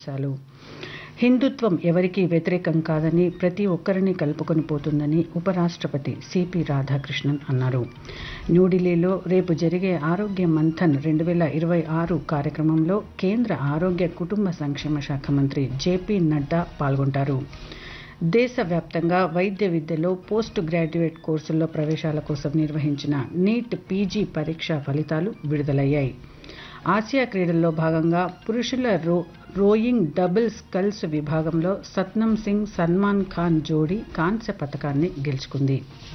చాలు హిందుత్వం ఎవరికీ వ్యతిరేకం కాదని ప్రతి ఒక్కరిని కలుపుకొని పోతుందని ఉపరాష్ట్రపతి సిపి రాధాకృష్ణన్ అన్నారు న్యూఢిల్లీలో రేపు జరిగే ఆరోగ్య మంథన్ రెండు వేల ఇరవై ఆరు కార్యక్రమంలో కేంద్ర ఆరోగ్య కుటుంబ సంక్షేమ శాఖ మంత్రి జేపీ నడ్డా పాల్గొంటారు దేశవ్యాప్తంగా వైద్య విద్యలో పోస్ట్ గ్రాడ్యుయేట్ కోర్సుల్లో ప్రవేశాల కోసం నిర్వహించిన నీట్ పీజీ పరీక్ష ఫలితాలు విడుదలయ్యాయి ఆసియా క్రీడల్లో భాగంగా పురుషుల రో రోయింగ్ డబుల్ స్కల్స్ విభాగంలో సత్నం సింగ్ సల్మాన్ ఖాన్ జోడీ కాంస్య పథకాన్ని గెలుచుకుంది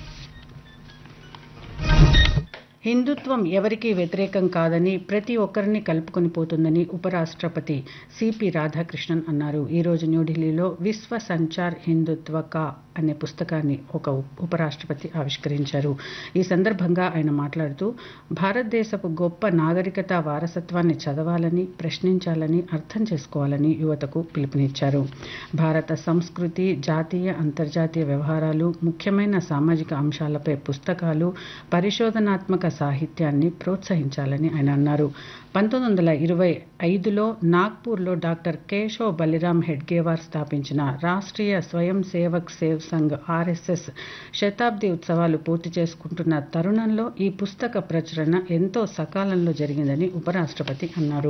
హిందుత్వం ఎవరికీ వ్యతిరేకం కాదని ప్రతి ఒక్కరిని కలుపుకొని పోతుందని ఉపరాష్ట్రపతి సిపి రాధాకృష్ణన్ అన్నారు ఈరోజు న్యూఢిల్లీలో విశ్వ సంచార్ హిందుత్వ కా అనే పుస్తకాన్ని ఒక ఉపరాష్ట్రపతి ఆవిష్కరించారు ఈ సందర్భంగా ఆయన మాట్లాడుతూ భారతదేశపు గొప్ప నాగరికత వారసత్వాన్ని చదవాలని ప్రశ్నించాలని అర్థం చేసుకోవాలని యువతకు పిలుపునిచ్చారు భారత సంస్కృతి జాతీయ అంతర్జాతీయ వ్యవహారాలు ముఖ్యమైన సామాజిక అంశాలపై పుస్తకాలు పరిశోధనాత్మక సాహిత్యాన్ని ప్రోత్సహించాలని ఆయన అన్నారు పంతొమ్మిది వందల ఇరవై ఐదులో నాగ్పూర్లో డాక్టర్ కేశవ్ బలిరామ్ హెడ్గేవార్ స్థాపించిన రాష్ట్రీయ స్వయం సేవక్ సేవ్ సంఘ్ ఆర్ఎస్ఎస్ శతాబ్ది ఉత్సవాలు పూర్తి చేసుకుంటున్న తరుణంలో ఈ పుస్తక ప్రచురణ ఎంతో సకాలంలో జరిగిందని ఉపరాష్ట్రపతి అన్నారు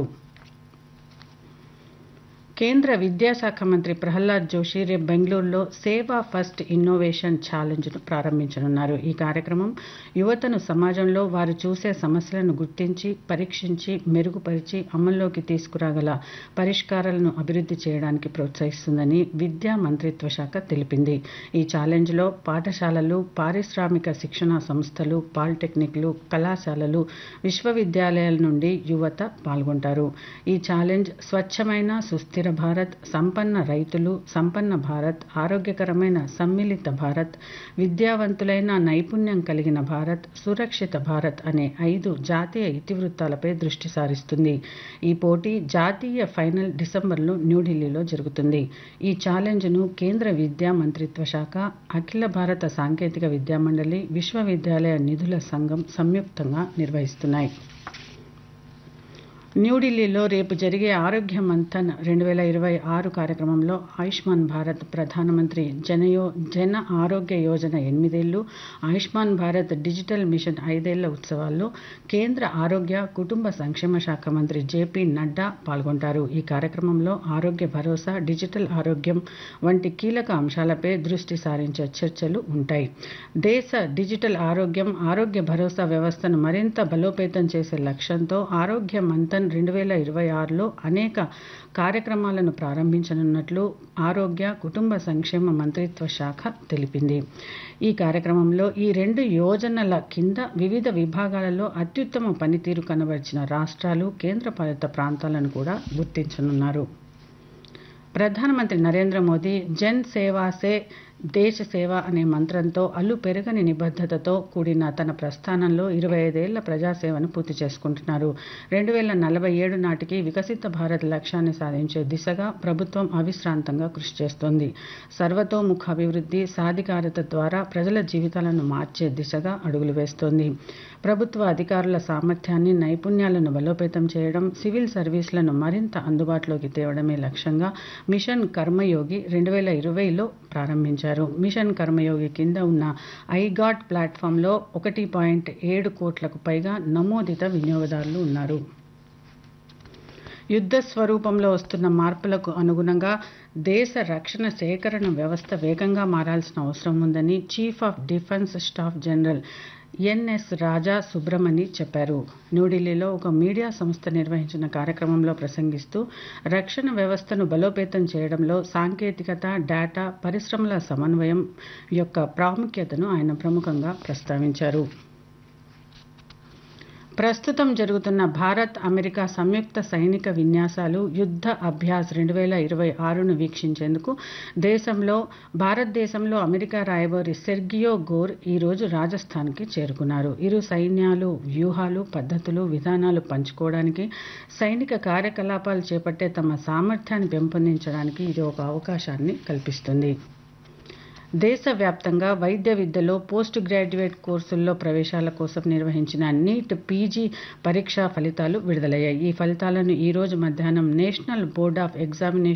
కేంద్ర విద్యాశాఖ మంత్రి ప్రహ్లాద్ జోషి రేపు బెంగళూరులో సేవా ఫస్ట్ ఇన్నోవేషన్ ఛాలెంజ్ను ప్రారంభించనున్నారు ఈ కార్యక్రమం యువతను సమాజంలో వారు చూసే సమస్యలను గుర్తించి పరీక్షించి మెరుగుపరిచి అమల్లోకి తీసుకురాగల పరిష్కారాలను అభివృద్ధి చేయడానికి ప్రోత్సహిస్తుందని విద్యా మంత్రిత్వ శాఖ తెలిపింది ఈ ఛాలెంజ్లో పాఠశాలలు పారిశ్రామిక శిక్షణా సంస్థలు పాలిటెక్నిక్లు కళాశాలలు విశ్వవిద్యాలయాల నుండి యువత పాల్గొంటారు ఈ ఛాలెంజ్ స్వచ్ఛమైన సుస్థిర భారత్ సంపన్న రైతులు సంపన్న భారత్ ఆరోగ్యకరమైన సమ్మిళిత భారత్ విద్యావంతులైన నైపుణ్యం కలిగిన భారత్ సురక్షిత భారత్ అనే ఐదు జాతీయ ఇతివృత్తాలపై దృష్టి సారిస్తుంది ఈ పోటీ జాతీయ ఫైనల్ డిసెంబర్లో న్యూఢిల్లీలో జరుగుతుంది ఈ ఛాలెంజ్ను కేంద్ర విద్యా మంత్రిత్వ శాఖ అఖిల భారత సాంకేతిక విద్యామండలి విశ్వవిద్యాలయ నిధుల సంఘం సంయుక్తంగా నిర్వహిస్తున్నాయి న్యూఢిల్లీలో రేపు జరిగే ఆరోగ్య మంథన్ రెండు వేల ఇరవై ఆరు కార్యక్రమంలో ఆయుష్మాన్ భారత్ ప్రధానమంత్రి జనయో జన ఆరోగ్య యోజన ఎనిమిదేళ్లు ఆయుష్మాన్ భారత్ డిజిటల్ మిషన్ ఐదేళ్ల ఉత్సవాల్లో కేంద్ర ఆరోగ్య కుటుంబ సంక్షేమ శాఖ మంత్రి జేపీ నడ్డా పాల్గొంటారు ఈ కార్యక్రమంలో ఆరోగ్య భరోసా డిజిటల్ ఆరోగ్యం వంటి కీలక అంశాలపై దృష్టి సారించే చర్చలు ఉంటాయి దేశ డిజిటల్ ఆరోగ్యం ఆరోగ్య భరోసా వ్యవస్థను మరింత బలోపేతం చేసే లక్ష్యంతో ఆరోగ్య మంథన్ రెండు వేల ఇరవై ఆరులో అనేక కార్యక్రమాలను ప్రారంభించనున్నట్లు ఆరోగ్య కుటుంబ సంక్షేమ మంత్రిత్వ శాఖ తెలిపింది ఈ కార్యక్రమంలో ఈ రెండు యోజనల కింద వివిధ విభాగాలలో అత్యుత్తమ పనితీరు కనబరిచిన రాష్ట్రాలు కేంద్రపాలిత ప్రాంతాలను కూడా గుర్తించనున్నారు ప్రధానమంత్రి నరేంద్ర మోదీ జన్ సేవా సే దేశ సేవ అనే మంత్రంతో అల్లు పెరగని నిబద్ధతతో కూడిన తన ప్రస్థానంలో ఇరవై ఐదేళ్ల ప్రజాసేవను పూర్తి చేసుకుంటున్నారు రెండు వేల నలభై ఏడు నాటికి వికసిత భారత్ లక్ష్యాన్ని సాధించే దిశగా ప్రభుత్వం అవిశ్రాంతంగా కృషి చేస్తోంది సర్వతోముఖ అభివృద్ధి సాధికారత ద్వారా ప్రజల జీవితాలను మార్చే దిశగా అడుగులు వేస్తోంది ప్రభుత్వ అధికారుల సామర్థ్యాన్ని నైపుణ్యాలను బలోపేతం చేయడం సివిల్ సర్వీసులను మరింత అందుబాటులోకి తేవడమే లక్ష్యంగా మిషన్ కర్మయోగి రెండు వేల ఇరవైలో ప్రారంభించారు మిషన్ కర్మయోగి కింద ఉన్న ఐగాట్ ప్లాట్ఫామ్లో ఒకటి పాయింట్ ఏడు కోట్లకు పైగా నమోదిత వినియోగదారులు ఉన్నారు యుద్ధ స్వరూపంలో వస్తున్న మార్పులకు అనుగుణంగా దేశ రక్షణ సేకరణ వ్యవస్థ వేగంగా మారాల్సిన అవసరం ఉందని chief of defence staff general N S సుబ్రమణి చెప్పారు న్యూఢిల్లీలో ఒక మీడియా సంస్థ నిర్వహించిన కార్యక్రమంలో ప్రసంగిస్తూ రక్షణ వ్యవస్థను బలోపేతం చేయడంలో సాంకేతికత డేటా పరిశ్రమల సమన్వయం యొక్క ప్రాముఖ్యతను ఆయన ప్రముఖంగా ప్రస్తావించారు ప్రస్తుతం జరుగుతున్న భారత్ అమెరికా సంయుక్త సైనిక విన్యాసాలు యుద్ధ అభ్యాస్ రెండు వేల ఇరవై ఆరును వీక్షించేందుకు దేశంలో భారతదేశంలో అమెరికా రాయబారి సెర్గియో గోర్ ఈరోజు రాజస్థాన్కి చేరుకున్నారు ఇరు సైన్యాలు వ్యూహాలు పద్ధతులు విధానాలు పంచుకోవడానికి సైనిక కార్యకలాపాలు చేపట్టే తమ సామర్థ్యాన్ని పెంపొందించడానికి ఇది ఒక అవకాశాన్ని కల్పిస్తుంది దేశవ్యాప్తంగా వైద్య విద్యలో పోస్ట్ గ్రాడ్యుయేట్ కోర్సుల్లో ప్రవేశాల కోసం నిర్వహించిన నీట్ పీజీ పరీక్షా ఫలితాలు విడుదలయ్యాయి ఈ ఫలితాలను ఈ రోజు మధ్యాహ్నం నేషనల్ బోర్డ్ ఆఫ్ ఎగ్జామినేషన్